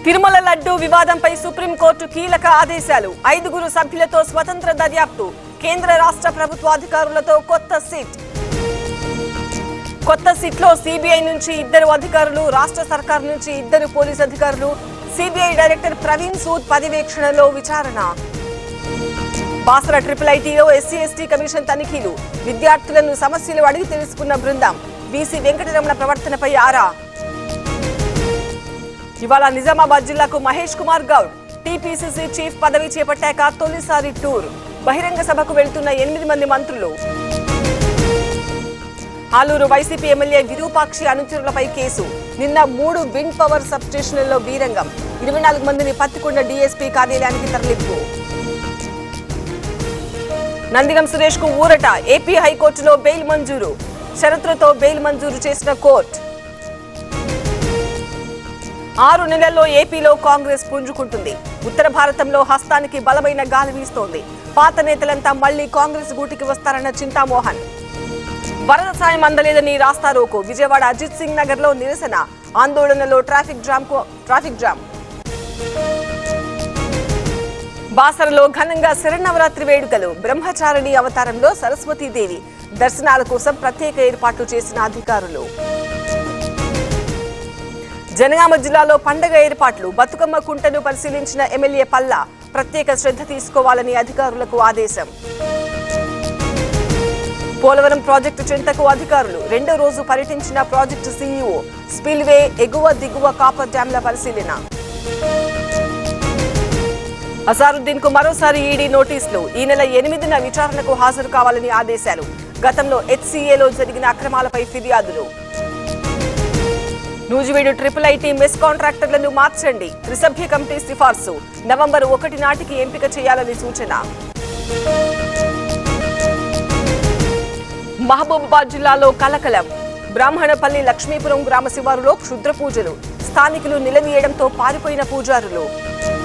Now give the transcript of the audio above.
తిరుమల లడ్డు వివాదంపై సుప్రీంకోర్టు కీలక ఆదేశాలు ఐదుగురు సభ్యులతో స్వతంత్ర దర్యాప్తు కేంద్ర రాష్ట్ర ప్రభుత్వ అధికారులతో కొత్త సిట్ కొత్త సిట్ లో సిబిఐ నుంచి ఇద్దరు అధికారులు రాష్ట్ర సర్కార్ నుంచి ఇద్దరు పోలీస్ అధికారులు సిబిఐ డైరెక్టర్ ప్రవీణ్ సూద్ పర్యవేక్షణలో విచారణ బాసర ట్రిపుల్ ఐటీలో ఎస్సీ ఎస్టీ కమిషన్ తనిఖీలు విద్యార్థులను సమస్యలు అడిగి తెలుసుకున్న బృందం బీసీ వెంకటరమణ ప్రవర్తనపై ఆరా ఇవాళ నిజామాబాద్ జిల్లాకు మహేష్ కుమార్ గౌడ్ టీపీసీసీ చీఫ్ పదవి చేపట్టాక తొలిసారి టూర్ బహిరంగ సభకు వెళ్తున్న ఎనిమిది మంది మంత్రులు ఆలూరు వైసీపీ ఎమ్మెల్యే విరూపాక్షి అనుచరులపై కేసు నిన్న మూడు విండ్ పవర్ సబ్ స్టేషన్లలో బీరంగం ఇరవై నాలుగు మందిని పత్తికొండ డీఎస్పీ కార్యాలయానికి తరలింపు నందిగం సురేష్ కు ఊరట ఏపీ హైకోర్టులో బెయిల్ మంజూరు షరతులతో బెయిల్ మంజూరు చేసిన కోర్టు ఆరు నెలల్లో ఏపీలో కాంగ్రెస్ పుంజుకుంటుంది ఉత్తర భారతంలో హస్తానికి బలమైన గాలి వీస్తోంది పాత నేతలంతా మళ్లీ కాంగ్రెస్ గూటికి వస్తారన్న చింతామోహన్ వరద సాయం అందలేదని రాస్తారోకు విజయవాడ అజిత్ సింగ్ నగర్ లో నిరసన ఆందోళనలో ట్రాఫిక్ జామ్ కు- ట్రాఫిక్ జామ్ బాసరలో ఘనంగా శరన్నవరాత్రి వేడుకలు బ్రహ్మచారిణి అవతారంలో సరస్వతీదేవి దర్శనాల కోసం ప్రత్యేక ఏర్పాట్లు చేసిన అధికారులు జనగామ జిల్లాలో పండగ ఏర్పాట్లు బతుకమ్మ కుంటను పరిశీలించిన ఎమ్మెల్యే పల్లా ప్రత్యేక శ్రద్ధ తీసుకోవాలని అధికారులకు ఆదేశం పోలవరం ప్రాజెక్టు చెంతకు అధికారులు రెండో రోజు పర్యటించిన ప్రాజెక్టు సీఈఓ స్పిల్వే ఎగువ దిగువ కాపర్ డ్యాంల పరిశీలన అజారుద్దీన్ కు మరోసారి ఈడీ నోటీసులు ఈ నెల ఎనిమిదిన విచారణకు హాజరు కావాలని ఆదేశాలు గతంలో హెచ్సీఏలో జరిగిన అక్రమాలపై ఫిర్యాదులు నూజివీడు ట్రిపుల్ ఐటీ మెస్ కాంట్రాక్టర్లను మార్చండి త్రిసభ్య కమిటీ సిఫార్సు నవంబర్ ఒకటి నాటికి ఎంపిక చేయాలని సూచన మహబూబాబాద్ జిల్లాలో కలకలం బ్రాహ్మణపల్లి లక్ష్మీపురం గ్రామ శివారులో క్షుద్ర పూజలు స్థానికులు నిలదీయడంతో పారిపోయిన పూజారులు